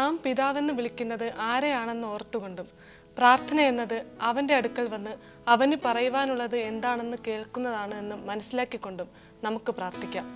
നാം പിതാവെന്ന് വിളിക്കുന്നത് ആരെയാണെന്ന് ഓർത്തുകൊണ്ടും പ്രാർത്ഥന എന്നത് അവൻ്റെ അടുക്കൽ വന്ന് അവന് പറയുവാനുള്ളത് എന്താണെന്ന് കേൾക്കുന്നതാണ് എന്ന് മനസ്സിലാക്കിക്കൊണ്ടും നമുക്ക് പ്രാർത്ഥിക്കാം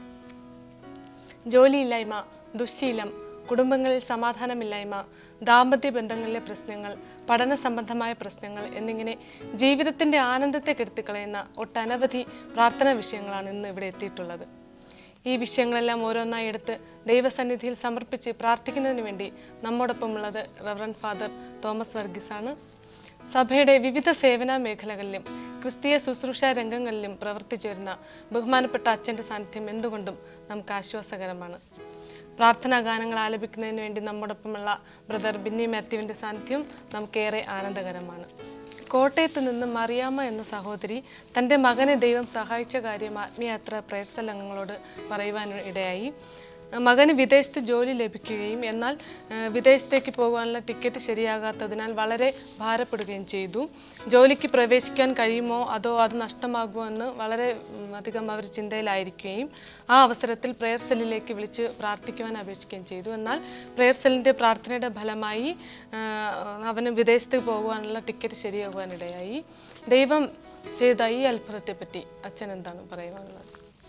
ജോലിയില്ലായ്മ ദുശ്ശീലം കുടുംബങ്ങളിൽ സമാധാനമില്ലായ്മ ദാമ്പത്യ ബന്ധങ്ങളിലെ പ്രശ്നങ്ങൾ പഠന സംബന്ധമായ പ്രശ്നങ്ങൾ എന്നിങ്ങനെ ജീവിതത്തിൻ്റെ ആനന്ദത്തെ കെടുത്തിക്കളയുന്ന ഒട്ടനവധി പ്രാർത്ഥനാ വിഷയങ്ങളാണ് ഇന്ന് ഇവിടെ എത്തിയിട്ടുള്ളത് ഈ വിഷയങ്ങളെല്ലാം ഓരോന്നായി എടുത്ത് ദൈവസന്നിധിയിൽ സമർപ്പിച്ച് പ്രാർത്ഥിക്കുന്നതിന് വേണ്ടി നമ്മോടൊപ്പമുള്ളത് റവറൻ ഫാദർ തോമസ് വർഗീസ് ആണ് സഭയുടെ വിവിധ സേവന മേഖലകളിലും ക്രിസ്തീയ ശുശ്രൂഷ രംഗങ്ങളിലും പ്രവർത്തിച്ചു വരുന്ന ബഹുമാനപ്പെട്ട അച്ഛൻ്റെ സാന്നിധ്യം എന്തുകൊണ്ടും നമുക്ക് ആശ്വാസകരമാണ് പ്രാർത്ഥനാ ഗാനങ്ങൾ ആലപിക്കുന്നതിന് വേണ്ടി നമ്മോടൊപ്പമുള്ള ബ്രദർ ബിന്നി മാത്യുവിൻ്റെ സാന്നിധ്യം നമുക്കേറെ ആനന്ദകരമാണ് കോട്ടയത്ത് നിന്ന് മറിയാമ്മ എന്ന സഹോദരി തൻ്റെ മകനെ ദൈവം സഹായിച്ച കാര്യം ആത്മീയാത്ര പ്രേയർസൽ അംഗങ്ങളോട് പറയുവാൻ ഇടയായി മകന് വിദേശത്ത് ജോലി ലഭിക്കുകയും എന്നാൽ ഏഹ്, വിദേശത്തേക്ക് പോകാനുള്ള ടിക്കറ്റ് ശരിയാകാത്തതിനാൽ വളരെ ഭാരപ്പെടുകയും ചെയ്തു ജോലിക്ക് പ്രവേശിക്കാൻ കഴിയുമോ അതോ അത് നഷ്ടമാകുമോ എന്ന് വളരെ ഉം, അധികം അവർ ചിന്തയിലായിരിക്കുകയും ആ അവസരത്തിൽ പ്രെയർ സെല്ലിലേക്ക് വിളിച്ച് പ്രാർത്ഥിക്കുവാൻ അപേക്ഷിക്കുകയും ചെയ്തു എന്നാൽ പ്രെയർ സെല്ലിൻ്റെ പ്രാർത്ഥനയുടെ ഫലമായി ഏഹ്, അവന് വിദേശത്തേക്ക് പോകുവാനുള്ള ടിക്കറ്റ് ശരിയാകുവാനിടയായി ദൈവം ചെയ്ത ഈ അത്ഭുതത്തെപ്പറ്റി അച്ഛൻ എന്താണ് പറയുവാനുള്ളത്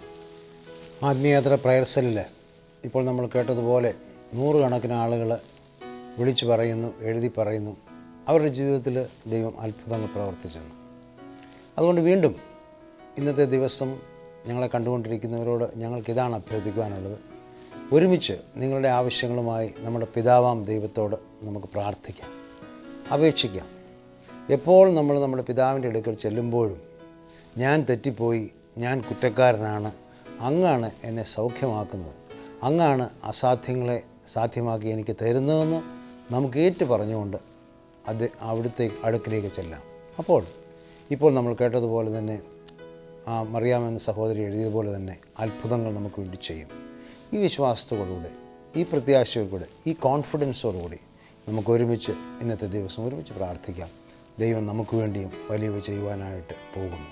ആത്മീയയാത്ര പ്രയർ സെല്ലിൽ ഇപ്പോൾ നമ്മൾ കേട്ടതുപോലെ നൂറുകണക്കിന് ആളുകൾ വിളിച്ചു പറയുന്നു എഴുതി പറയുന്നു അവരുടെ ജീവിതത്തിൽ ദൈവം അത്ഭുതങ്ങൾ പ്രവർത്തിച്ചെന്നു അതുകൊണ്ട് വീണ്ടും ഇന്നത്തെ ദിവസം ഞങ്ങളെ കണ്ടുകൊണ്ടിരിക്കുന്നവരോട് ഞങ്ങൾക്കിതാണ് അഭ്യർത്ഥിക്കുവാനുള്ളത് ഒരുമിച്ച് നിങ്ങളുടെ ആവശ്യങ്ങളുമായി നമ്മുടെ പിതാവാം ദൈവത്തോട് നമുക്ക് പ്രാർത്ഥിക്കാം അപേക്ഷിക്കാം എപ്പോൾ നമ്മൾ നമ്മുടെ പിതാവിൻ്റെ അടുക്കൽ ചെല്ലുമ്പോഴും ഞാൻ തെറ്റിപ്പോയി ഞാൻ കുറ്റക്കാരനാണ് അങ്ങാണ് എന്നെ സൗഖ്യമാക്കുന്നത് അങ്ങാണ് അസാധ്യങ്ങളെ സാധ്യമാക്കി എനിക്ക് തരുന്നതെന്ന് നമുക്ക് ഏറ്റു പറഞ്ഞുകൊണ്ട് അത് അവിടുത്തെ അടുക്കിലേക്ക് ചെല്ലാം അപ്പോൾ ഇപ്പോൾ നമ്മൾ കേട്ടതുപോലെ തന്നെ ആ മറിയാമെന്ന സഹോദരി എഴുതിയതുപോലെ തന്നെ അത്ഭുതങ്ങൾ നമുക്ക് വേണ്ടി ചെയ്യും ഈ വിശ്വാസത്തോടുകൂടെ ഈ പ്രത്യാശയോടുകൂടെ ഈ കോൺഫിഡൻസോടുകൂടി നമുക്ക് ഒരുമിച്ച് ഇന്നത്തെ ദിവസം ഒരുമിച്ച് പ്രാർത്ഥിക്കാം ദൈവം നമുക്ക് വേണ്ടിയും വലിയവ ചെയ്യുവാനായിട്ട് പോകുന്നു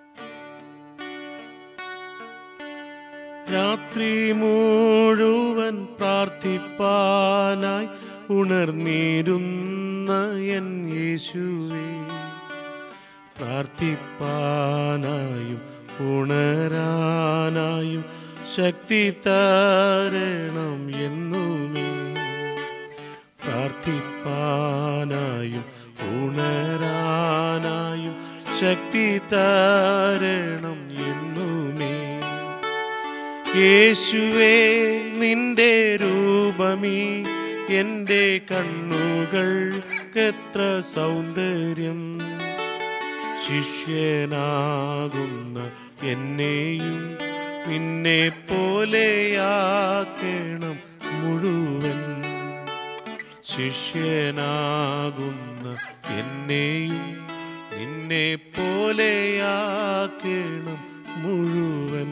രാത്രി മുഴുവൻ പ്രാർത്ഥിപ്പാനായി ഉണർന്നിരുന്ന എൻ യേശുവേ പ്രാർത്ഥിപ്പാനായും ഉണരാനായും ശക്തി തരണം എന്നുമേ പ്രാർത്ഥിപ്പാനായും ഉണരാനായും ശക്തി തരണം എന്നുമേ യേശുവേ നിന്റെ രൂപമീ എൻ്റെ കണ്ണുകൾക്കെത്ര സൗന്ദര്യം ശിഷ്യനാകുന്ന എന്നെയും നിന്നെ പോലെയാക്കണം മുഴുവൻ ശിഷ്യനാകുന്ന എന്നെയും നിന്നെ പോലെയാക്കണം മുഴുവൻ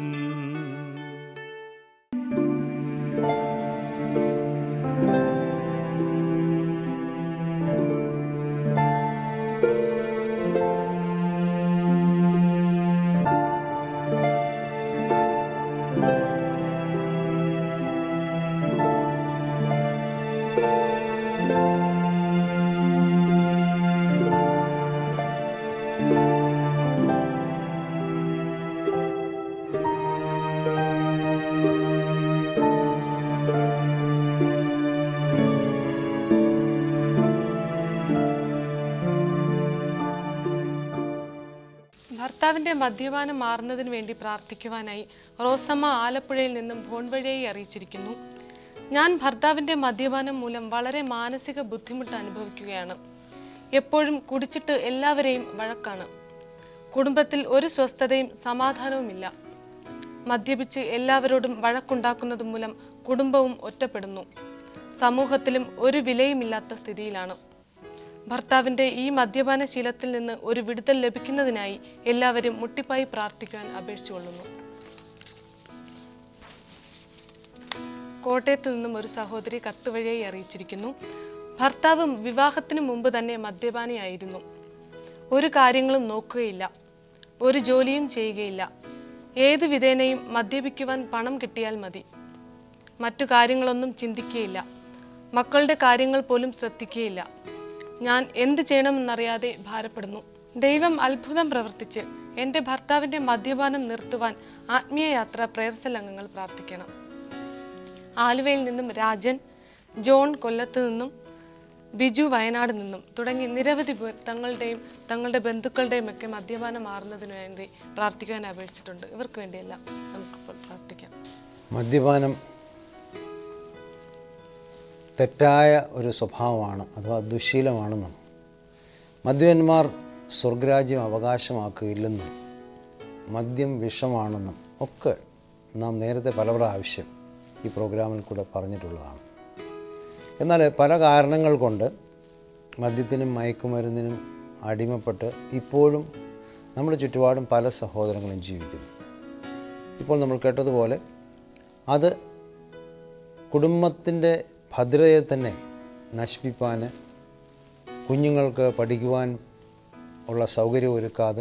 ഭർത്താവിന്റെ മദ്യപാനം മാറുന്നതിന് വേണ്ടി പ്രാർത്ഥിക്കുവാനായി റോസമ്മ ആലപ്പുഴയിൽ നിന്നും ഫോൺ വഴിയായി അറിയിച്ചിരിക്കുന്നു ഞാൻ ഭർത്താവിന്റെ മദ്യപാനം മൂലം വളരെ മാനസിക ബുദ്ധിമുട്ട് അനുഭവിക്കുകയാണ് എപ്പോഴും കുടിച്ചിട്ട് എല്ലാവരെയും വഴക്കാണ് കുടുംബത്തിൽ ഒരു സ്വസ്ഥതയും സമാധാനവുമില്ല മദ്യപിച്ച് എല്ലാവരോടും വഴക്കുണ്ടാക്കുന്നത് മൂലം കുടുംബവും ഒറ്റപ്പെടുന്നു സമൂഹത്തിലും ഒരു വിലയുമില്ലാത്ത സ്ഥിതിയിലാണ് ഭർത്താവിന്റെ ഈ മദ്യപാന ശീലത്തിൽ നിന്ന് ഒരു വിടുതൽ ലഭിക്കുന്നതിനായി എല്ലാവരും മുട്ടിപ്പായി പ്രാർത്ഥിക്കുവാൻ അപേക്ഷിച്ചുകൊള്ളുന്നു കോട്ടയത്ത് നിന്നും ഒരു സഹോദരി കത്ത് വഴിയായി അറിയിച്ചിരിക്കുന്നു ഭർത്താവ് വിവാഹത്തിന് മുമ്പ് തന്നെ മദ്യപാനിയായിരുന്നു ഒരു കാര്യങ്ങളും നോക്കുകയില്ല ഒരു ജോലിയും ചെയ്യുകയില്ല ഏത് വിധേനയും മദ്യപിക്കുവാൻ പണം കിട്ടിയാൽ മതി മറ്റു കാര്യങ്ങളൊന്നും ചിന്തിക്കുകയില്ല മക്കളുടെ കാര്യങ്ങൾ പോലും ശ്രദ്ധിക്കുകയില്ല ഞാൻ എന്ത് ചെയ്യണമെന്നറിയാതെ ഭാരപ്പെടുന്നു ദൈവം അത്ഭുതം പ്രവർത്തിച്ച് എൻ്റെ ഭർത്താവിൻ്റെ മദ്യപാനം നിർത്തുവാൻ ആത്മീയ യാത്ര പ്രേയർസൽ അംഗങ്ങൾ പ്രാർത്ഥിക്കണം ആലുവയിൽ നിന്നും രാജൻ ജോൺ കൊല്ലത്ത് നിന്നും ബിജു വയനാട് നിന്നും തുടങ്ങി നിരവധി പേർ തങ്ങളുടെയും തങ്ങളുടെ ബന്ധുക്കളുടെയും ഒക്കെ മദ്യപാനം മാറുന്നതിന് വേണ്ടി പ്രാർത്ഥിക്കുവാൻ അപേക്ഷിച്ചിട്ടുണ്ട് ഇവർക്ക് വേണ്ടിയെല്ലാം നമുക്കിപ്പോൾ പ്രാർത്ഥിക്കാം മദ്യപാനം തെറ്റായ ഒരു സ്വഭാവമാണ് അഥവാ ദുശീലമാണെന്നും മദ്യപന്മാർ സ്വർഗരാജ്യം അവകാശമാക്കുകയില്ലെന്നും മദ്യം വിഷമാണെന്നും ഒക്കെ നാം നേരത്തെ പല പ്രാവശ്യം ഈ പ്രോഗ്രാമിൽ കൂടെ പറഞ്ഞിട്ടുള്ളതാണ് എന്നാൽ പല കാരണങ്ങൾ കൊണ്ട് മദ്യത്തിനും മയക്കുമരുന്നിനും അടിമപ്പെട്ട് ഇപ്പോഴും നമ്മുടെ ചുറ്റുപാടും പല സഹോദരങ്ങളും ജീവിക്കുന്നു ഇപ്പോൾ നമ്മൾ കേട്ടതുപോലെ അത് കുടുംബത്തിൻ്റെ ഭദ്രതയെ തന്നെ നശിപ്പിക്കാൻ കുഞ്ഞുങ്ങൾക്ക് പഠിക്കുവാൻ ഉള്ള സൗകര്യം ഒരുക്കാതെ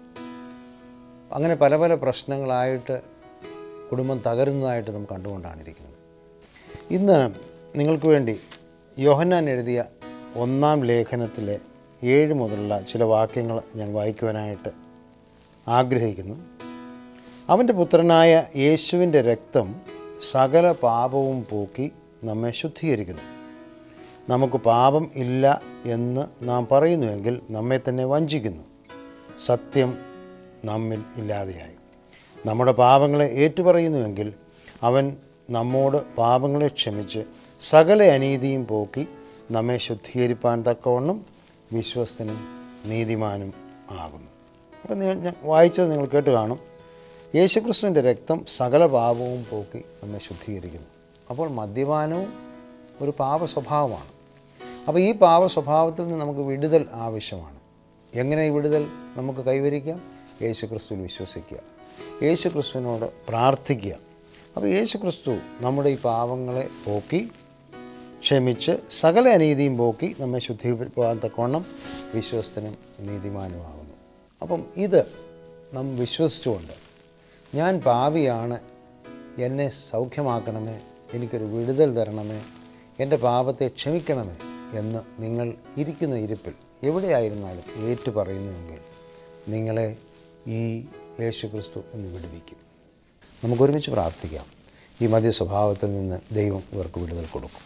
അങ്ങനെ പല പല പ്രശ്നങ്ങളായിട്ട് കുടുംബം തകരുന്നതായിട്ട് നാം കണ്ടുകൊണ്ടാണ് ഇരിക്കുന്നത് ഇന്ന് നിങ്ങൾക്ക് വേണ്ടി യോഹന്നാൻ എഴുതിയ ഒന്നാം ലേഖനത്തിലെ ഏഴ് മുതലുള്ള ചില വാക്യങ്ങൾ ഞാൻ വായിക്കുവാനായിട്ട് ആഗ്രഹിക്കുന്നു അവൻ്റെ പുത്രനായ യേശുവിൻ്റെ രക്തം സകല പാപവും പോക്കി നമ്മെ ശുദ്ധീകരിക്കുന്നു നമുക്ക് പാപം ഇല്ല എന്ന് നാം പറയുന്നുവെങ്കിൽ നമ്മെ തന്നെ വഞ്ചിക്കുന്നു സത്യം നമ്മിൽ ഇല്ലാതെയായി നമ്മുടെ പാപങ്ങളെ ഏറ്റുപറയുന്നുവെങ്കിൽ അവൻ നമ്മോട് പാപങ്ങളെ ക്ഷമിച്ച് സകല അനീതിയും പോക്കി നമ്മെ ശുദ്ധീകരിപ്പാൻ തക്കവണ്ണം വിശ്വസ്തനും നീതിമാനും ആകുന്നു അപ്പം നിങ്ങൾ ഞാൻ വായിച്ചത് നിങ്ങൾ കേട്ട് കാണും യേശുക്രിസ്തുവിൻ്റെ രക്തം സകല പാപവും പോക്കി നമ്മെ ശുദ്ധീകരിക്കുന്നു അപ്പോൾ മദ്യപാനവും ഒരു പാപ സ്വഭാവമാണ് അപ്പോൾ ഈ പാപ സ്വഭാവത്തിൽ നിന്ന് നമുക്ക് വിടുതൽ ആവശ്യമാണ് എങ്ങനെ ഈ വിടുതൽ നമുക്ക് കൈവരിക്കാം യേശു ക്രിസ്തുവിൽ വിശ്വസിക്കുക യേശു ക്രിസ്തുവിനോട് പ്രാർത്ഥിക്കുക അപ്പോൾ യേശു ക്രിസ്തു നമ്മുടെ ഈ പാപങ്ങളെ പോക്കി ക്ഷമിച്ച് സകല അനീതിയും പോക്കി നമ്മെ ശുദ്ധീകരിക്കാൻ തക്കവണ്ണം വിശ്വസ്തനും നീതിമാനുമാകുന്നു അപ്പം ഇത് നാം വിശ്വസിച്ചുകൊണ്ട് ഞാൻ പാപിയാണ് എന്നെ സൗഖ്യമാക്കണമേ എനിക്കൊരു വിടുതൽ തരണമേ എൻ്റെ പാപത്തെ ക്ഷമിക്കണമേ എന്ന് നിങ്ങൾ ഇരിക്കുന്ന ഇരിപ്പിൽ എവിടെയായിരുന്നാലും ഏറ്റു പറയുന്നുവെങ്കിൽ നിങ്ങളെ ഈ യേശു ക്രിസ്തു എന്ന് വിടുവിക്കും നമുക്കൊരുമിച്ച് പ്രാർത്ഥിക്കാം ഈ മദ്യ സ്വഭാവത്തിൽ നിന്ന് ദൈവം ഇവർക്ക് വിടുതൽ കൊടുക്കും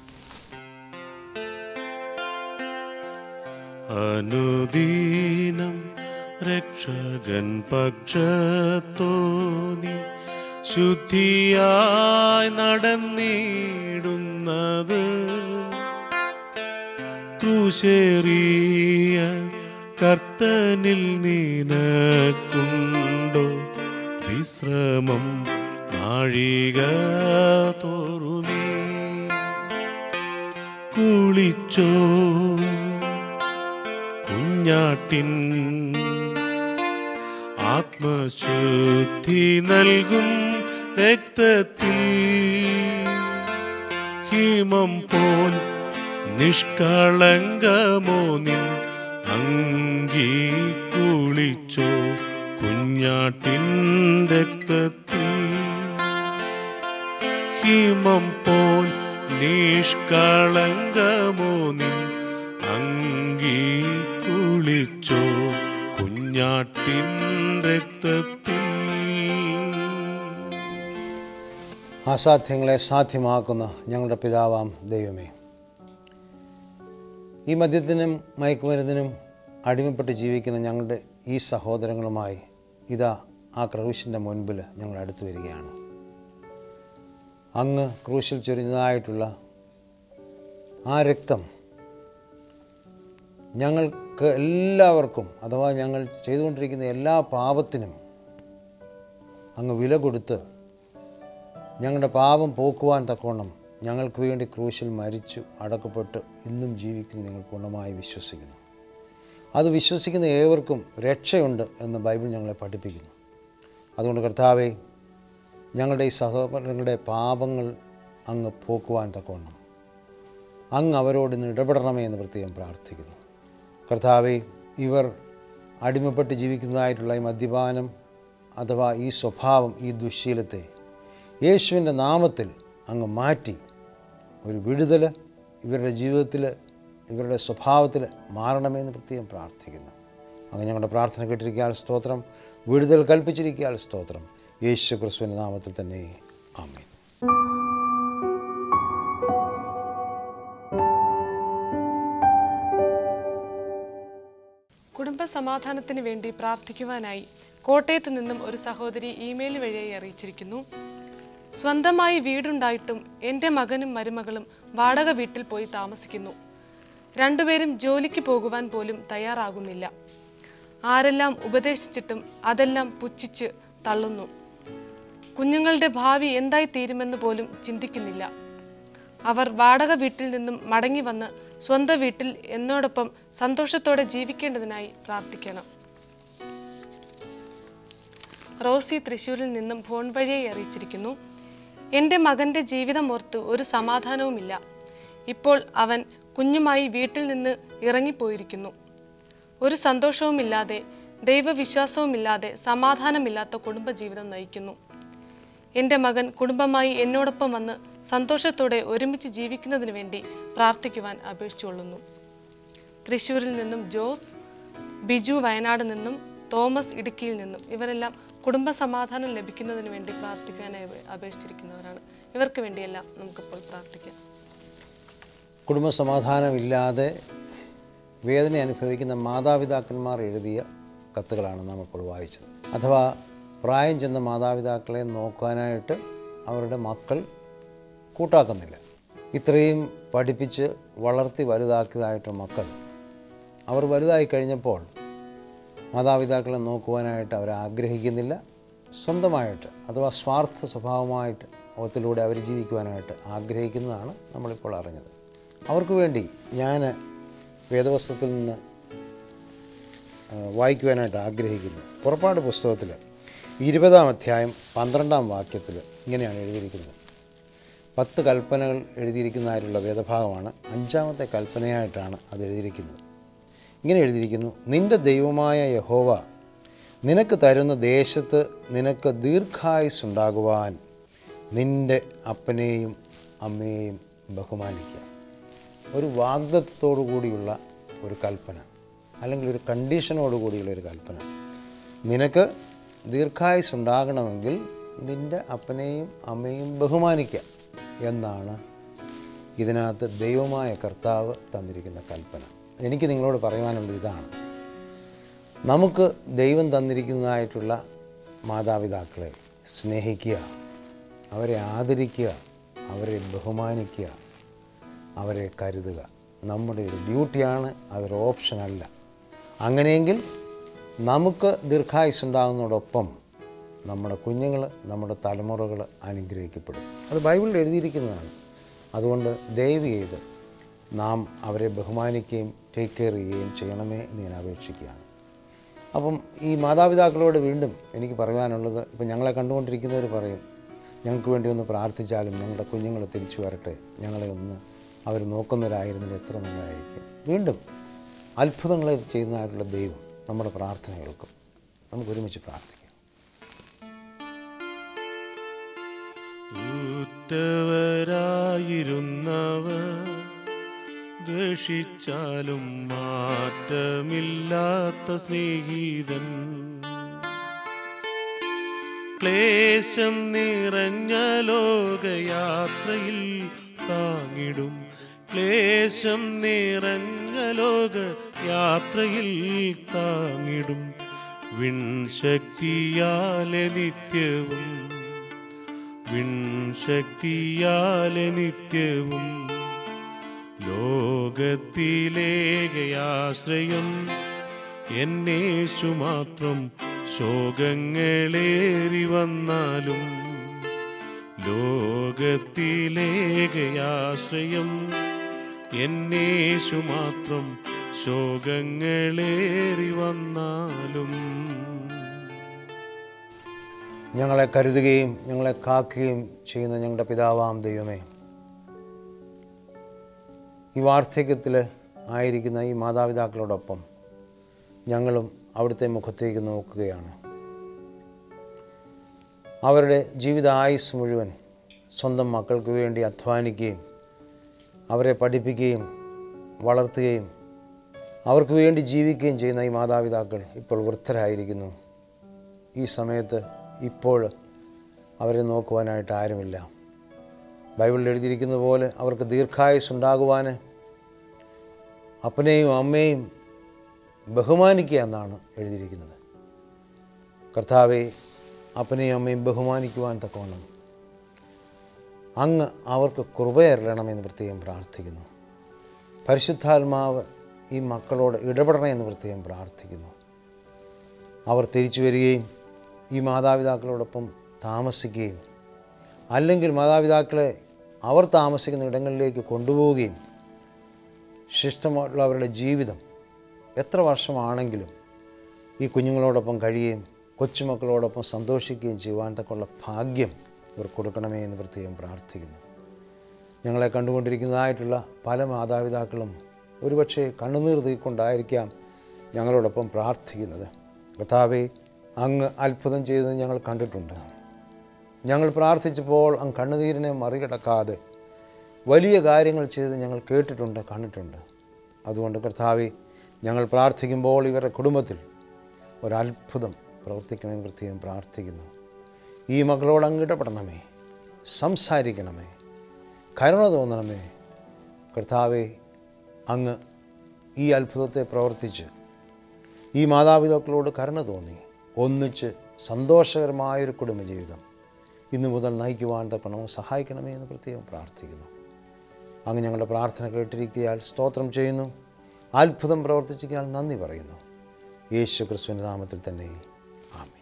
അനുദീനം രക്ഷകൻ പക്ഷത്തോനി ശുദ്ധിയായി നടന്നിടുന്നത് ക്രൂശേറിയ കർത്തനിൽ നീനക്കുണ്ടോ വിശ്രമം നാഴിക തോറുമേ കുളിച്ചോ കുഞ്ഞാട്ടിൻ ആത്മശുദ്ധി നൽകും രക്തത്തിൽ ഹിമം പോൽ നിഷ്കളങ്കമോ നിൻ അങ്കി കുളിച്ചോ കുഞ്ഞാട്ടിൻ രക്തത്തിൽ ഹിമം പോൽ നിഷ്കളങ്കമോ നിൻ അങ്കി കുളിച്ചോ കുഞ്ഞാട്ടിൻ രക്തത്തിൽ അസാധ്യങ്ങളെ സാധ്യമാക്കുന്ന ഞങ്ങളുടെ പിതാവാം ദൈവമേ ഈ മദ്യത്തിനും മയക്കുമരുന്നിനും അടിമപ്പെട്ട് ജീവിക്കുന്ന ഞങ്ങളുടെ ഈ സഹോദരങ്ങളുമായി ഇതാ ആ ക്രൂശിൻ്റെ മുൻപിൽ ഞങ്ങൾ അടുത്തു വരികയാണ് അങ്ങ് ക്രൂശിൽ ചൊരിഞ്ഞതായിട്ടുള്ള ആ രക്തം ഞങ്ങൾക്ക് എല്ലാവർക്കും അഥവാ ഞങ്ങൾ ചെയ്തുകൊണ്ടിരിക്കുന്ന എല്ലാ പാപത്തിനും അങ്ങ് വില കൊടുത്ത് ഞങ്ങളുടെ പാപം പോക്കുവാൻ തക്കവണ്ണം ഞങ്ങൾക്ക് വേണ്ടി ക്രൂശിൽ മരിച്ചു അടക്കപ്പെട്ട് ഇന്നും ജീവിക്കുന്ന നിങ്ങൾ പൂർണ്ണമായി വിശ്വസിക്കുന്നു അത് വിശ്വസിക്കുന്ന ഏവർക്കും രക്ഷയുണ്ട് എന്ന് ബൈബിൾ ഞങ്ങളെ പഠിപ്പിക്കുന്നു അതുകൊണ്ട് കർത്താവെ ഞങ്ങളുടെ ഈ സഹോദരങ്ങളുടെ പാപങ്ങൾ അങ്ങ് പോക്കുവാൻ തക്കവണ്ണം അങ്ങ് അവരോട് ഇന്ന് ഇടപെടണമേ എന്ന് പ്രത്യേകം പ്രാർത്ഥിക്കുന്നു കർത്താവെ ഇവർ അടിമപ്പെട്ട് ജീവിക്കുന്നതായിട്ടുള്ള ഈ മദ്യപാനം അഥവാ ഈ സ്വഭാവം ഈ ദുശ്ശീലത്തെ യേശുവിൻ്റെ നാമത്തിൽ അങ്ങ് മാറ്റി ഒരു വിടുതൽ ഇവരുടെ ജീവിതത്തിൽ ഇവരുടെ സ്വഭാവത്തിൽ മാറണമെന്ന് പ്രത്യേകം പ്രാർത്ഥിക്കുന്നു അങ്ങനെ ഞങ്ങളുടെ പ്രാർത്ഥന കേട്ടിരിക്കാൻ സ്തോത്രം വിടുതൽ കൽപ്പിച്ചിരിക്കാൻ സ്തോത്രം യേശു ക്രിസ്തുവിൻ്റെ നാമത്തിൽ തന്നെ ആമേൻ കുടുംബ സമാധാനത്തിന് വേണ്ടി പ്രാർത്ഥിക്കുവാനായി കോട്ടയത്ത് നിന്നും ഒരു സഹോദരി ഇമെയിൽ വഴിയായി അറിയിച്ചിരിക്കുന്നു സ്വന്തമായി വീടുണ്ടായിട്ടും എൻ്റെ മകനും മരുമകളും വാടക വീട്ടിൽ പോയി താമസിക്കുന്നു രണ്ടുപേരും ജോലിക്ക് പോകുവാൻ പോലും തയ്യാറാകുന്നില്ല ആരെല്ലാം ഉപദേശിച്ചിട്ടും അതെല്ലാം പുച്ഛിച്ച് തള്ളുന്നു കുഞ്ഞുങ്ങളുടെ ഭാവി എന്തായി തീരുമെന്ന് പോലും ചിന്തിക്കുന്നില്ല അവർ വാടക വീട്ടിൽ നിന്നും മടങ്ങി വന്ന് സ്വന്തം വീട്ടിൽ എന്നോടൊപ്പം സന്തോഷത്തോടെ ജീവിക്കേണ്ടതിനായി പ്രാർത്ഥിക്കണം റോസി തൃശ്ശൂരിൽ നിന്നും ഫോൺ വഴിയായി അറിയിച്ചിരിക്കുന്നു എൻ്റെ മകൻ്റെ ജീവിതം ഓർത്ത് ഒരു സമാധാനവുമില്ല ഇപ്പോൾ അവൻ കുഞ്ഞുമായി വീട്ടിൽ നിന്ന് ഇറങ്ങിപ്പോയിരിക്കുന്നു ഒരു സന്തോഷവുമില്ലാതെ ദൈവവിശ്വാസവുമില്ലാതെ സമാധാനമില്ലാത്ത കുടുംബജീവിതം നയിക്കുന്നു എൻ്റെ മകൻ കുടുംബമായി എന്നോടൊപ്പം വന്ന് സന്തോഷത്തോടെ ഒരുമിച്ച് ജീവിക്കുന്നതിന് വേണ്ടി പ്രാർത്ഥിക്കുവാൻ അപേക്ഷിച്ചുകൊള്ളുന്നു തൃശ്ശൂരിൽ നിന്നും ജോസ് ബിജു വയനാട് നിന്നും തോമസ് ഇടുക്കിയിൽ നിന്നും ഇവരെല്ലാം കുടുംബ സമാധാനം ലഭിക്കുന്നതിന് വേണ്ടി പ്രാർത്ഥിക്കാനായി അപേ- അപേക്ഷിച്ചിരിക്കുന്നവരാണ് ഇവർക്ക് വേണ്ടിയെല്ലാം നമുക്കിപ്പോൾ പ്രാർത്ഥിക്കാം കുടുംബസമാധാനമില്ലാതെ വേദന അനുഭവിക്കുന്ന മാതാപിതാക്കന്മാർ എഴുതിയ കത്തുകളാണ് നാം ഇപ്പോൾ വായിച്ചത് അഥവാ പ്രായം ചെന്ന മാതാപിതാക്കളെ നോക്കാനായിട്ട് അവരുടെ മക്കൾ കൂട്ടാക്കുന്നില്ല ഇത്രയും പഠിപ്പിച്ച് വളർത്തി വലുതാക്കിയതായിട്ട് മക്കൾ അവർ വലുതായി കഴിഞ്ഞപ്പോൾ മാതാപിതാക്കളെ നോക്കുവാനായിട്ട് അവർ ആഗ്രഹിക്കുന്നില്ല സ്വന്തമായിട്ട് അഥവാ സ്വാർത്ഥ സ്വഭാവമായിട്ട് ലോകത്തിലൂടെ അവർ ജീവിക്കുവാനായിട്ട് ആഗ്രഹിക്കുന്നതാണ് നമ്മളിപ്പോൾ അറിഞ്ഞത് അവർക്ക് വേണ്ടി ഞാൻ വേദവസ്തുത്തിൽ നിന്ന് ആ, വായിക്കുവാനായിട്ട് ആഗ്രഹിക്കുന്നു പുറപ്പാട് പുസ്തകത്തിൽ ഇരുപതാം അധ്യായം പന്ത്രണ്ടാം വാക്യത്തിൽ ഇങ്ങനെയാണ് എഴുതിയിരിക്കുന്നത് പത്ത് കൽപ്പനകൾ എഴുതിയിരിക്കുന്നതായിട്ടുള്ള വേദഭാഗമാണ് അഞ്ചാമത്തെ കൽപ്പനയായിട്ടാണ് അത് എഴുതിയിരിക്കുന്നത് ഇങ്ങനെ എഴുതിയിരിക്കുന്നു നിന്റെ ദൈവമായ യഹോവ നിനക്ക് തരുന്ന ദേശത്ത് നിനക്ക് ദീർഘായുസ് ഉണ്ടാകുവാൻ നിന്റെ അപ്പനെയും അമ്മയെയും ബഹുമാനിക്കുക ഒരു വാഗ്ദത്വത്തോടു കൂടിയുള്ള ഒരു കൽപ്പന അല്ലെങ്കിൽ ഒരു കണ്ടീഷനോട് കൂടിയുള്ള ഒരു കൽപ്പന നിനക്ക് ദീർഘായുസ് ഉണ്ടാകണമെങ്കിൽ നിൻ്റെ അപ്പനെയും അമ്മയും ബഹുമാനിക്കുക എന്നാണ് ഇതിനകത്ത് ദൈവമായ കർത്താവ് തന്നിരിക്കുന്ന കൽപ്പന എനിക്ക് നിങ്ങളോട് പറയുവാനുള്ളത് ഇതാണ് നമുക്ക് ദൈവം തന്നിരിക്കുന്നതായിട്ടുള്ള മാതാപിതാക്കളെ സ്നേഹിക്കുക അവരെ ആദരിക്കുക അവരെ ബഹുമാനിക്കുക അവരെ കരുതുക നമ്മുടെ ഒരു ഡ്യൂട്ടിയാണ് അതൊരു ഓപ്ഷനല്ല അങ്ങനെയെങ്കിൽ നമുക്ക് ദീർഘായുസ് ഉണ്ടാകുന്നതോടൊപ്പം നമ്മുടെ കുഞ്ഞുങ്ങൾ നമ്മുടെ തലമുറകൾ അനുഗ്രഹിക്കപ്പെടും അത് ബൈബിളിൽ എഴുതിയിരിക്കുന്നതാണ് അതുകൊണ്ട് ദയവ് ചെയ്ത് നാം അവരെ ബഹുമാനിക്കുകയും ടേക്ക് കെയർ ചെയ്യുകയും ചെയ്യണമേ എന്ന് ഞാൻ അപേക്ഷിക്കുകയാണ് അപ്പം ഈ മാതാപിതാക്കളോട് വീണ്ടും എനിക്ക് പറയാനുള്ളത് ഇപ്പം ഞങ്ങളെ കണ്ടുകൊണ്ടിരിക്കുന്നവർ പറയും ഞങ്ങൾക്ക് വേണ്ടി ഒന്ന് പ്രാർത്ഥിച്ചാലും ഞങ്ങളുടെ കുഞ്ഞുങ്ങൾ തിരിച്ചു വരട്ടെ ഞങ്ങളെ ഒന്ന് അവർ നോക്കുന്നവരായിരുന്നെങ്കിൽ എത്ര നല്ലതായിരിക്കും വീണ്ടും അത്ഭുതങ്ങളെ ചെയ്യുന്നതായിട്ടുള്ള ദൈവം നമ്മുടെ പ്രാർത്ഥനകൾക്കും നമുക്ക് ഒരുമിച്ച് പ്രാർത്ഥിക്കാം ഉറ്റവരായിരുന്നവർ ദ്വേഷിച്ചാലും മാറ്റമില്ലാത്ത സ്നേഹിതൻ ക്ലേശം നിറഞ്ഞ ലോകയാത്രയിൽ താങ്ങിടും ക്ലേശം നിറഞ്ഞ ലോക യാത്രയിൽ താങ്ങിടും വിൺശക്തിയാലെ നിത്യവും വിൺശക്തിയാലെ നിത്യവും ലോകത്തിലേകയാശ്രയം എന്നേശു മാത്രം ശോകങ്ങളേറി വന്നാലും ലോകത്തിലേകയാശ്രയം എന്നേശു മാത്രം ശോകങ്ങളേറി വന്നാലും ഞങ്ങളെ കരുതുകയും ഞങ്ങളെ കാക്കുകയും ചെയ്യുന്ന ഞങ്ങളുടെ പിതാവാം ദൈവമേ ഈ വാർദ്ധക്യത്തിൽ ആയിരിക്കുന്ന ഈ മാതാപിതാക്കളോടൊപ്പം ഞങ്ങളും അവിടുത്തെ മുഖത്തേക്ക് നോക്കുകയാണ് അവരുടെ ജീവിത ആയുസ് മുഴുവൻ സ്വന്തം മക്കൾക്ക് വേണ്ടി അധ്വാനിക്കുകയും അവരെ പഠിപ്പിക്കുകയും വളർത്തുകയും അവർക്ക് വേണ്ടി ജീവിക്കുകയും ചെയ്യുന്ന ഈ മാതാപിതാക്കൾ ഇപ്പോൾ വൃദ്ധരായിരിക്കുന്നു ഈ സമയത്ത് ഇപ്പോൾ അവരെ നോക്കുവാനായിട്ട് ആരുമില്ല ബൈബിളിൽ എഴുതിയിരിക്കുന്നത് പോലെ അവർക്ക് ദീർഘായുസ് ഉണ്ടാകുവാൻ അപ്പനെയും അമ്മയും ബഹുമാനിക്കുക എന്നാണ് എഴുതിയിരിക്കുന്നത് കർത്താവെ അപ്പനെയും അമ്മയും ബഹുമാനിക്കുവാൻ തക്കവണ്ണം അങ്ങ് അവർക്ക് കൃപയരളണമെന്ന് പ്രത്യേകം പ്രാർത്ഥിക്കുന്നു പരിശുദ്ധാത്മാവ് ഈ മക്കളോട് ഇടപെടണമെന്ന് പ്രത്യേകം പ്രാർത്ഥിക്കുന്നു അവർ തിരിച്ചു വരികയും ഈ മാതാപിതാക്കളോടൊപ്പം താമസിക്കുകയും അല്ലെങ്കിൽ മാതാപിതാക്കളെ അവർ താമസിക്കുന്ന ഇടങ്ങളിലേക്ക് കൊണ്ടുപോവുകയും ശിഷ്ടമായിട്ടുള്ള അവരുടെ ജീവിതം എത്ര വർഷമാണെങ്കിലും ഈ കുഞ്ഞുങ്ങളോടൊപ്പം കഴിയുകയും കൊച്ചുമക്കളോടൊപ്പം സന്തോഷിക്കുകയും ചെയ്യുവാൻ തക്കുള്ള ഭാഗ്യം ഇവർ കൊടുക്കണമേ എന്ന് പ്രത്യേകം പ്രാർത്ഥിക്കുന്നു ഞങ്ങളെ കണ്ടുകൊണ്ടിരിക്കുന്നതായിട്ടുള്ള പല മാതാപിതാക്കളും ഒരുപക്ഷെ കണ്ണുനീർ തീക്കൊണ്ടായിരിക്കാം ഞങ്ങളോടൊപ്പം പ്രാർത്ഥിക്കുന്നത് കർത്താവെ അങ്ങ് അത്ഭുതം ചെയ്തത് ഞങ്ങൾ കണ്ടിട്ടുണ്ട് ഞങ്ങൾ പ്രാർത്ഥിച്ചപ്പോൾ അങ്ങ് കണ്ണുനീരിനെ മറികടക്കാതെ വലിയ കാര്യങ്ങൾ ചെയ്ത് ഞങ്ങൾ കേട്ടിട്ടുണ്ട് കണ്ടിട്ടുണ്ട് അതുകൊണ്ട് കർത്താവെ ഞങ്ങൾ പ്രാർത്ഥിക്കുമ്പോൾ ഇവരുടെ കുടുംബത്തിൽ ഒരത്ഭുതം പ്രവർത്തിക്കണമെന്ന് പ്രത്യേകം പ്രാർത്ഥിക്കുന്നു ഈ മക്കളോട് അങ്ങ് ഇടപെടണമേ സംസാരിക്കണമേ കരുണ തോന്നണമേ കർത്താവെ അങ്ങ് ഈ അത്ഭുതത്തെ പ്രവർത്തിച്ച് ഈ മാതാപിതാക്കളോട് കരുണ തോന്നി ഒന്നിച്ച് സന്തോഷകരമായൊരു കുടുംബജീവിതം ഇന്നു മുതൽ നയിക്കുവാൻ തക്കണമോ സഹായിക്കണമേ എന്ന് പ്രത്യേകം പ്രാർത്ഥിക്കുന്നു അങ്ങ് ഞങ്ങളുടെ പ്രാർത്ഥന കേട്ടിരിക്കിയാൽ സ്തോത്രം ചെയ്യുന്നു അത്ഭുതം പ്രവർത്തിച്ചിരിക്കാൻ നന്ദി പറയുന്നു യേശു ക്രിസ്തുവിൻ്റെ നാമത്തിൽ തന്നെ ആമേൻ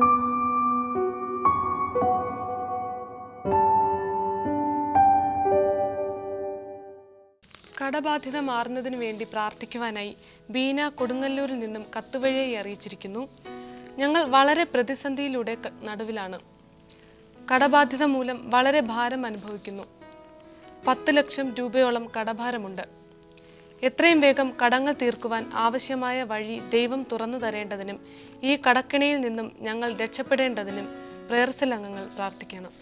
കടബാധ്യത മാറുന്നതിന് വേണ്ടി പ്രാർത്ഥിക്കുവാനായി ബീന കൊടുങ്ങല്ലൂരിൽ നിന്നും കത്തുവഴിയായി അറിയിച്ചിരിക്കുന്നു ഞങ്ങൾ വളരെ പ്രതിസന്ധിയിലൂടെ ക- നടുവിലാണ് കടബാധ്യത മൂലം വളരെ ഭാരം അനുഭവിക്കുന്നു പത്ത് ലക്ഷം രൂപയോളം കടഭാരമുണ്ട് എത്രയും വേഗം കടങ്ങൾ തീർക്കുവാൻ ആവശ്യമായ വഴി ദൈവം തുറന്നു തരേണ്ടതിനും ഈ കടക്കിണിയിൽ നിന്നും ഞങ്ങൾ രക്ഷപ്പെടേണ്ടതിനും പ്രേയർസൽ അംഗങ്ങൾ പ്രാർത്ഥിക്കണം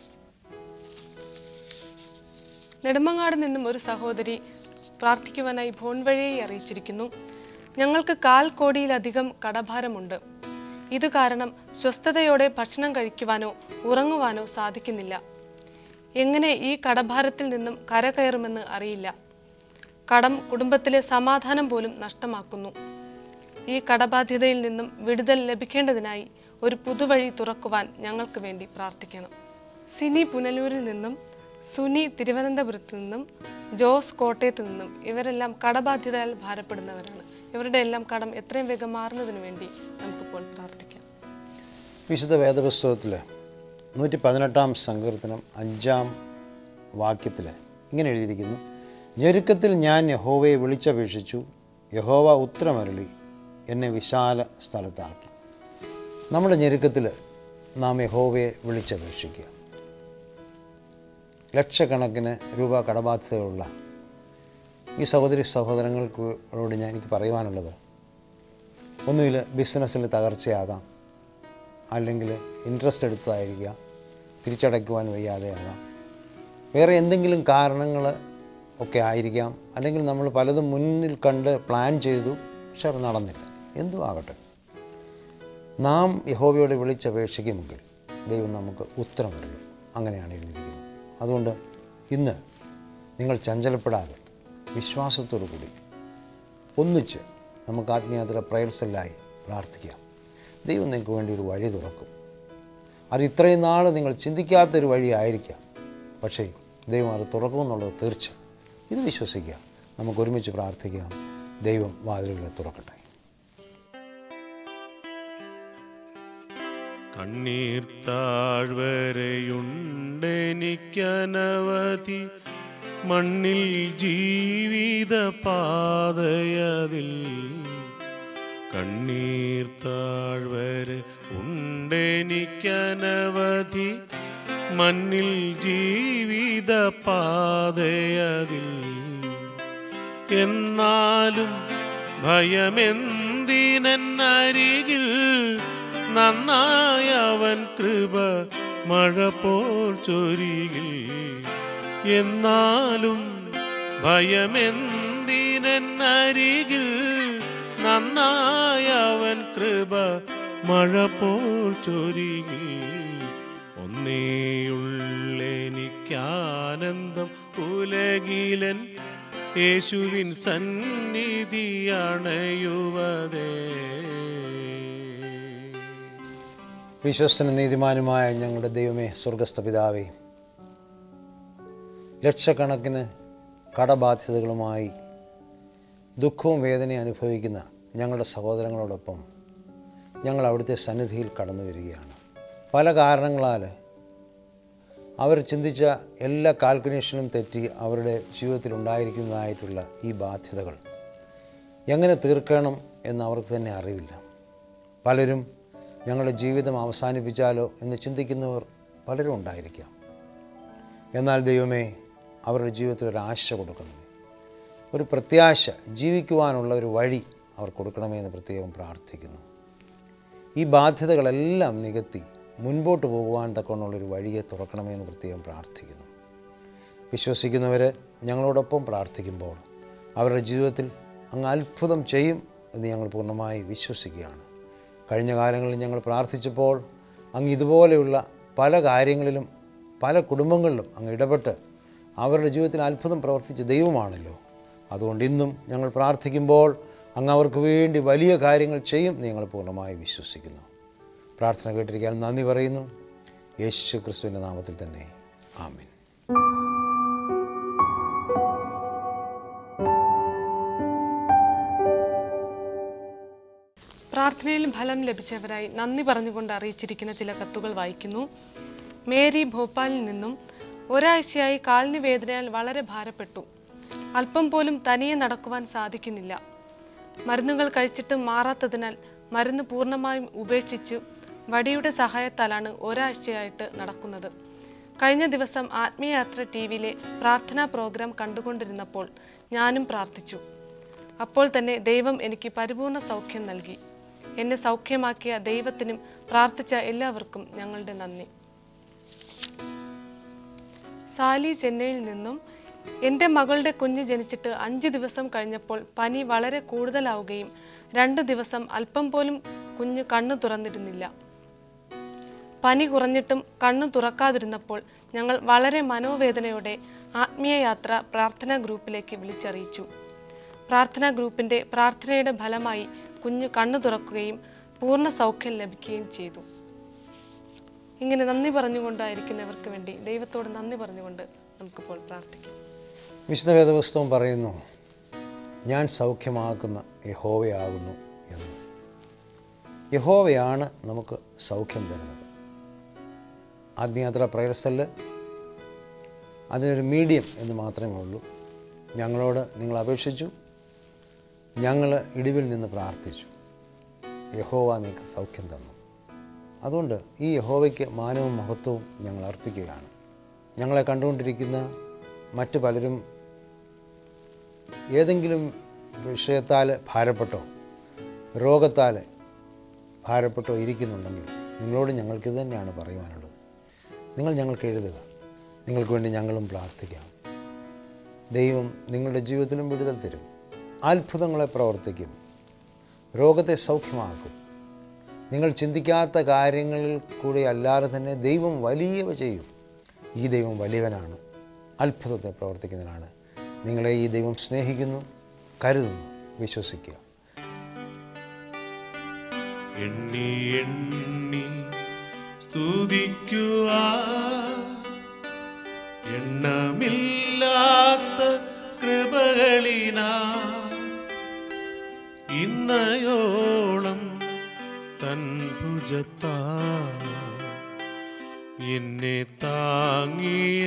നെടുമങ്ങാട് നിന്നും ഒരു സഹോദരി പ്രാർത്ഥിക്കുവാനായി ഫോൺ വഴിയായി അറിയിച്ചിരിക്കുന്നു ഞങ്ങൾക്ക് കാൽ കോടിയിലധികം കടഭാരമുണ്ട് ഇത് കാരണം സ്വസ്ഥതയോടെ ഭക്ഷണം കഴിക്കുവാനോ ഉറങ്ങുവാനോ സാധിക്കുന്നില്ല എങ്ങനെ ഈ കടഭാരത്തിൽ നിന്നും കരകയറുമെന്ന് അറിയില്ല കടം കുടുംബത്തിലെ സമാധാനം പോലും നഷ്ടമാക്കുന്നു ഈ കടബാധ്യതയിൽ നിന്നും വിടുതൽ ലഭിക്കേണ്ടതിനായി ഒരു പുതുവഴി തുറക്കുവാൻ ഞങ്ങൾക്ക് വേണ്ടി പ്രാർത്ഥിക്കണം സിനി പുനലൂരിൽ നിന്നും സുനി തിരുവനന്തപുരത്ത് നിന്നും ജോസ് കോട്ടയത്ത് നിന്നും ഇവരെല്ലാം കടബാധ്യതയാൽ ഭാരപ്പെടുന്നവരാണ് ഇവരുടെ എല്ലാം കടം എത്രയും വേഗം മാറുന്നതിന് വേണ്ടി നമുക്കിപ്പോൾ പ്രാർത്ഥിക്കാം വിശുദ്ധ വേദപുസ്തകത്തിൽ നൂറ്റി പതിനെട്ടാം സങ്കീർത്തനം അഞ്ചാം വാക്യത്തിൽ ഇങ്ങനെ എഴുതിയിരിക്കുന്നു ഞെരുക്കത്തിൽ ഞാൻ യഹോവയെ വിളിച്ചപേക്ഷിച്ചു യഹോവ ഉത്തരമരളി എന്നെ വിശാല സ്ഥലത്താക്കി നമ്മുടെ ഞെരുക്കത്തിൽ നാം യഹോവയെ വിളിച്ചപേക്ഷിക്കുക ലക്ഷക്കണക്കിന് രൂപ കടബാധ്യതയുള്ള ഈ സഹോദരി സഹോദരങ്ങൾക്കോട് ഞാൻ എനിക്ക് പറയുവാനുള്ളത് ഒന്നുമില്ല ബിസിനസ്സിൽ തകർച്ചയാകാം അല്ലെങ്കിൽ ഇൻട്രസ്റ്റ് എടുത്തതായിരിക്കാം തിരിച്ചടയ്ക്കുവാൻ വയ്യാതെയാകാം വേറെ എന്തെങ്കിലും കാരണങ്ങൾ ഒക്കെ ആയിരിക്കാം അല്ലെങ്കിൽ നമ്മൾ പലതും മുന്നിൽ കണ്ട് പ്ലാൻ ചെയ്തു പക്ഷെ അത് നടന്നില്ല എന്തും ആകട്ടെ നാം യഹോവയോട് വിളിച്ചപേക്ഷിക്കുമെങ്കിൽ ദൈവം നമുക്ക് ഉത്തരം വരുള്ളൂ അങ്ങനെയാണ് എഴുതിയിരിക്കുന്നത് അതുകൊണ്ട് ഇന്ന് നിങ്ങൾ ചഞ്ചലപ്പെടാതെ വിശ്വാസത്തോടു കൂടി ഒന്നിച്ച് നമുക്ക് ആത്മീയതര പ്രയർസെല്ലായി പ്രാർത്ഥിക്കാം ദൈവം നിങ്ങൾക്ക് വേണ്ടി ഒരു വഴി തുറക്കും അത് ഇത്രയും നാൾ നിങ്ങൾ ചിന്തിക്കാത്തൊരു വഴിയായിരിക്കാം പക്ഷേ ദൈവം അത് തുറക്കുമെന്നുള്ളത് തീർച്ച ഇത് വിശ്വസിക്കുക നമുക്ക് ഒരുമിച്ച് പ്രാർത്ഥിക്കാം ദൈവം വാതിലുകളെ തുറക്കട്ടെ കണ്ണീർ താഴ്വരയുണ്ടെനിക്കനവധി മണ്ണിൽ ജീവിത പാതയതിൽ കണ്ണീർ താഴ്വര ഉണ്ടെനിക്കനവധി മണ്ണിൽ ജീവിത പാതയതിൽ എന്നാലും ഭയമെന്തിനരികിൽ നന്നായവൻ കൃപ മഴ പോൽ ചൊരികിൽ എന്നാലും ഭയമെന്തിനരികിൽ നന്നായവൻ കൃപ മഴ പോൽ ചൊരികി ഒന്നേയുള്ളെനിക്കാനന്ദം ഉലകിലൻ യേശുവിൻ സന്നിധിയണയുവതേ വിശ്വസ്തനും നീതിമാനുമായ ഞങ്ങളുടെ ദൈവമേ സ്വർഗസ്ഥ പിതാവേ ലക്ഷക്കണക്കിന് കടബാധ്യതകളുമായി ദുഃഖവും വേദനയും അനുഭവിക്കുന്ന ഞങ്ങളുടെ സഹോദരങ്ങളോടൊപ്പം ഞങ്ങൾ അവിടുത്തെ സന്നിധിയിൽ കടന്നു വരികയാണ് പല കാരണങ്ങളാൽ അവർ ചിന്തിച്ച എല്ലാ കാൽക്കുലേഷനും തെറ്റി അവരുടെ ജീവിതത്തിൽ ഉണ്ടായിരിക്കുന്നതായിട്ടുള്ള ഈ ബാധ്യതകൾ എങ്ങനെ തീർക്കണം എന്ന് അവർക്ക് തന്നെ അറിവില്ല പലരും ഞങ്ങളുടെ ജീവിതം അവസാനിപ്പിച്ചാലോ എന്ന് ചിന്തിക്കുന്നവർ പലരും ഉണ്ടായിരിക്കാം എന്നാൽ ദൈവമേ അവരുടെ ജീവിതത്തിൽ ഒരു ആശ കൊടുക്കണമേ ഒരു പ്രത്യാശ ജീവിക്കുവാനുള്ള ഒരു വഴി അവർ കൊടുക്കണമേ എന്ന് പ്രത്യേകം പ്രാർത്ഥിക്കുന്നു ഈ ബാധ്യതകളെല്ലാം നികത്തി മുൻപോട്ട് പോകുവാൻ തക്കവണ്ണമുള്ളൊരു വഴിയെ തുറക്കണമേ എന്ന് പ്രത്യേകം പ്രാർത്ഥിക്കുന്നു വിശ്വസിക്കുന്നവർ ഞങ്ങളോടൊപ്പം പ്രാർത്ഥിക്കുമ്പോൾ അവരുടെ ജീവിതത്തിൽ അങ്ങ് അത്ഭുതം ചെയ്യും എന്ന് ഞങ്ങൾ പൂർണ്ണമായി വിശ്വസിക്കുകയാണ് കഴിഞ്ഞ കാലങ്ങളിൽ ഞങ്ങൾ പ്രാർത്ഥിച്ചപ്പോൾ അങ്ങ് ഇതുപോലെയുള്ള പല കാര്യങ്ങളിലും പല കുടുംബങ്ങളിലും അങ്ങ് ഇടപെട്ട് അവരുടെ ജീവിതത്തിൽ അത്ഭുതം പ്രവർത്തിച്ച ദൈവമാണല്ലോ അതുകൊണ്ട് ഇന്നും ഞങ്ങൾ പ്രാർത്ഥിക്കുമ്പോൾ അങ്ങ് അവർക്ക് വേണ്ടി വലിയ കാര്യങ്ങൾ ചെയ്യും എന്ന് ഞങ്ങൾ പൂർണ്ണമായി വിശ്വസിക്കുന്നു പ്രാർത്ഥന കേട്ടിരിക്കാൻ നന്ദി പറയുന്നു യേശു ക്രിസ്തുവിൻ്റെ നാമത്തിൽ തന്നെ ആമീൻ പ്രാർത്ഥനയിൽ ഫലം ലഭിച്ചവരായി നന്ദി പറഞ്ഞുകൊണ്ട് അറിയിച്ചിരിക്കുന്ന ചില കത്തുകൾ വായിക്കുന്നു മേരി ഭോപ്പാലിൽ നിന്നും ഒരാഴ്ചയായി കാലിന് വേദനയാൽ വളരെ ഭാരപ്പെട്ടു അല്പം പോലും തനിയെ നടക്കുവാൻ സാധിക്കുന്നില്ല മരുന്നുകൾ കഴിച്ചിട്ടും മാറാത്തതിനാൽ മരുന്ന് പൂർണ്ണമായും ഉപേക്ഷിച്ച് വടിയുടെ സഹായത്താലാണ് ഒരാഴ്ചയായിട്ട് നടക്കുന്നത് കഴിഞ്ഞ ദിവസം ആത്മീയയാത്ര ടി വിയിലെ പ്രാർത്ഥനാ പ്രോഗ്രാം കണ്ടുകൊണ്ടിരുന്നപ്പോൾ ഞാനും പ്രാർത്ഥിച്ചു അപ്പോൾ തന്നെ ദൈവം എനിക്ക് പരിപൂർണ സൗഖ്യം നൽകി എന്നെ സൗഖ്യമാക്കിയ ദൈവത്തിനും പ്രാർത്ഥിച്ച എല്ലാവർക്കും ഞങ്ങളുടെ നന്ദി സാലി ചെന്നൈയിൽ നിന്നും എൻ്റെ മകളുടെ കുഞ്ഞ് ജനിച്ചിട്ട് അഞ്ച് ദിവസം കഴിഞ്ഞപ്പോൾ പനി വളരെ കൂടുതലാവുകയും രണ്ട് ദിവസം അല്പം പോലും കുഞ്ഞ് കണ്ണു തുറന്നിരുന്നില്ല പനി കുറഞ്ഞിട്ടും കണ്ണു തുറക്കാതിരുന്നപ്പോൾ ഞങ്ങൾ വളരെ മനോവേദനയോടെ ആത്മീയ യാത്ര പ്രാർത്ഥനാ ഗ്രൂപ്പിലേക്ക് വിളിച്ചറിയിച്ചു പ്രാർത്ഥനാ ഗ്രൂപ്പിൻ്റെ പ്രാർത്ഥനയുടെ ഫലമായി കുഞ്ഞ് കണ്ണു തുറക്കുകയും പൂർണ്ണ സൗഖ്യം ലഭിക്കുകയും ചെയ്തു ഇങ്ങനെ നന്ദി പറഞ്ഞുകൊണ്ടായിരിക്കുന്നവർക്ക് വേണ്ടി ദൈവത്തോട് നന്ദി പറഞ്ഞുകൊണ്ട് നമുക്കിപ്പോൾ പ്രാർത്ഥിക്കാം വിശുദ്ധ വേദപുസ്തകം പറയുന്നു ഞാൻ സൗഖ്യമാക്കുന്ന യഹോവയാകുന്നു എന്ന് യഹോവയാണ് നമുക്ക് സൗഖ്യം തരുന്നത് ആത്മീയാത്ര പ്രയർസല് അതിനൊരു മീഡിയം എന്ന് മാത്രമേ ഉള്ളൂ ഞങ്ങളോട് നിങ്ങൾ അപേക്ഷിച്ചു ഞങ്ങൾ ഇടിവിൽ നിന്ന് പ്രാർത്ഥിച്ചു യഹോവ നിങ്ങൾക്ക് സൗഖ്യം തന്നു അതുകൊണ്ട് ഈ യഹോവയ്ക്ക് മാനവും മഹത്വവും ഞങ്ങൾ അർപ്പിക്കുകയാണ് ഞങ്ങളെ കണ്ടുകൊണ്ടിരിക്കുന്ന മറ്റു പലരും ഏതെങ്കിലും വിഷയത്താൽ ഭാരപ്പെട്ടോ രോഗത്താൽ ഭാരപ്പെട്ടോ ഇരിക്കുന്നുണ്ടെങ്കിൽ നിങ്ങളോട് ഞങ്ങൾക്കിത് തന്നെയാണ് പറയുവാനുള്ളത് നിങ്ങൾ ഞങ്ങൾക്ക് എഴുതുക നിങ്ങൾക്ക് വേണ്ടി ഞങ്ങളും പ്രാർത്ഥിക്കാം ദൈവം നിങ്ങളുടെ ജീവിതത്തിലും വിടുതൽ തരും അത്ഭുതങ്ങളെ പ്രവർത്തിക്കും രോഗത്തെ സൗഖ്യമാക്കും നിങ്ങൾ ചിന്തിക്കാത്ത കാര്യങ്ങളിൽ കൂടി അല്ലാതെ തന്നെ ദൈവം വലിയവ ചെയ്യും ഈ ദൈവം വലിയവനാണ് അത്ഭുതത്തെ പ്രവർത്തിക്കുന്നതിനാണ് നിങ്ങളെ ഈ ദൈവം സ്നേഹിക്കുന്നു കരുതുന്നു വിശ്വസിക്കുക എണ്ണി എണ്ണി സ്തുതിക്കുവാ എണ്ണമില്ലാത്ത കൃപകളിനാ ഇന്നയോളം തൻ ഭുജത്താ എന്നെ താങ്ങിയ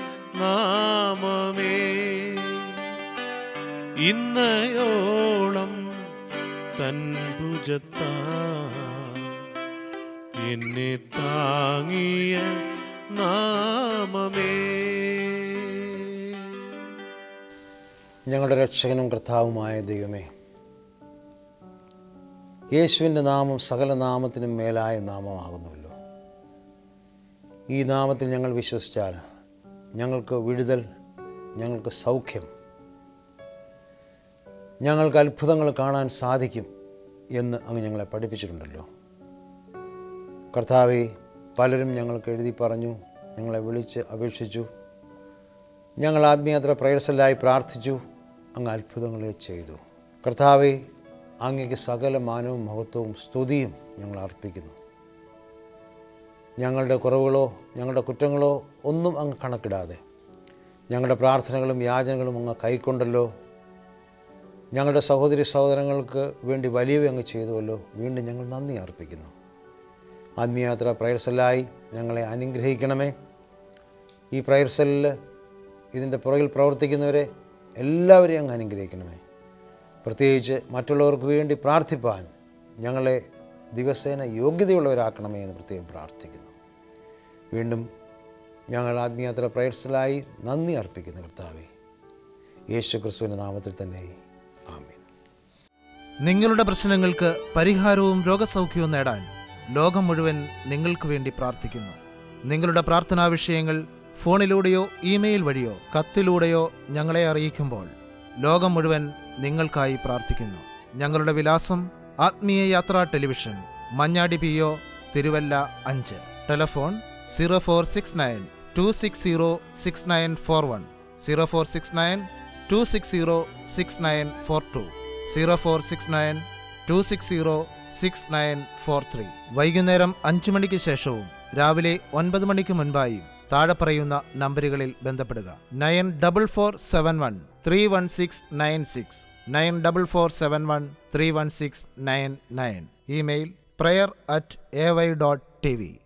നാമമേ ഇന്നയോളം തൻ ഭുജത്താ എന്നെ താങ്ങിയ നാമമേ ഞങ്ങളുടെ രക്ഷകനും കർത്താവുമായ ദൈവമേ യേശുവിൻ്റെ നാമം സകല നാമത്തിനും മേലായ നാമമാകുന്നുവല്ലോ ഈ നാമത്തിൽ ഞങ്ങൾ വിശ്വസിച്ചാൽ ഞങ്ങൾക്ക് വിടുതൽ ഞങ്ങൾക്ക് സൗഖ്യം ഞങ്ങൾക്ക് അത്ഭുതങ്ങൾ കാണാൻ സാധിക്കും എന്ന് അങ്ങ് ഞങ്ങളെ പഠിപ്പിച്ചിട്ടുണ്ടല്ലോ കർത്താവെ പലരും ഞങ്ങൾക്ക് എഴുതി പറഞ്ഞു ഞങ്ങളെ വിളിച്ച് അപേക്ഷിച്ചു ഞങ്ങൾ ആത്മീയത്ര പ്രയർസലായി പ്രാർത്ഥിച്ചു അങ്ങ് അത്ഭുതങ്ങളെ ചെയ്തു കർത്താവെ അങ്ങേക്ക് സകല മാനവും മഹത്വവും സ്തുതിയും ഞങ്ങൾ അർപ്പിക്കുന്നു ഞങ്ങളുടെ കുറവുകളോ ഞങ്ങളുടെ കുറ്റങ്ങളോ ഒന്നും അങ്ങ് കണക്കിടാതെ ഞങ്ങളുടെ പ്രാർത്ഥനകളും യാചനകളും അങ്ങ് കൈക്കൊണ്ടല്ലോ ഞങ്ങളുടെ സഹോദരി സഹോദരങ്ങൾക്ക് വേണ്ടി വലിയവ അങ്ങ് ചെയ്തുവല്ലോ വീണ്ടും ഞങ്ങൾ നന്ദി അർപ്പിക്കുന്നു ആത്മീയാത്ര പ്രയർസലായി ഞങ്ങളെ അനുഗ്രഹിക്കണമേ ഈ പ്രയർസലിൽ ഇതിൻ്റെ പുറകിൽ പ്രവർത്തിക്കുന്നവരെ എല്ലാവരെയും അങ്ങ് അനുഗ്രഹിക്കണമേ പ്രത്യേകിച്ച് മറ്റുള്ളവർക്ക് വേണ്ടി പ്രാർത്ഥിപ്പാൻ ഞങ്ങളെ ദിവസേന യോഗ്യതയുള്ളവരാക്കണമേ എന്ന് പ്രത്യേകം പ്രാർത്ഥിക്കുന്നു വീണ്ടും ഞങ്ങൾ ആത്മീയാത്ര പ്രയർസലായി നന്ദി അർപ്പിക്കുന്നു കർത്താവെ യേശു ക്രിസ്തുവിൻ്റെ നാമത്തിൽ തന്നെ ആമീൻ നിങ്ങളുടെ പ്രശ്നങ്ങൾക്ക് പരിഹാരവും രോഗസൗഖ്യവും നേടാൻ ലോകം മുഴുവൻ നിങ്ങൾക്ക് വേണ്ടി പ്രാർത്ഥിക്കുന്നു നിങ്ങളുടെ പ്രാർത്ഥനാ വിഷയങ്ങൾ ഫോണിലൂടെയോ ഇമെയിൽ വഴിയോ കത്തിലൂടെയോ ഞങ്ങളെ അറിയിക്കുമ്പോൾ ലോകം മുഴുവൻ നിങ്ങൾക്കായി പ്രാർത്ഥിക്കുന്നു ഞങ്ങളുടെ വിലാസം ആത്മീയ യാത്രാ television Manjadi P O Thiruvalla അഞ്ച് telephone zero four six nine two six zero six nine four one zero four six nine two six zero six nine four two zero four six nine two six zero six nine four three വൈകുന്നേരം അഞ്ചു മണിക്ക് ശേഷവും രാവിലെ ഒൻപത് മണിക്ക് മുൻപായും താഴെ പറയുന്ന നമ്പറുകളിൽ ബന്ധപ്പെടുക nine double four seven one three one six nine six nine double four seven one three one six nine nine email prayer at A Y dot T V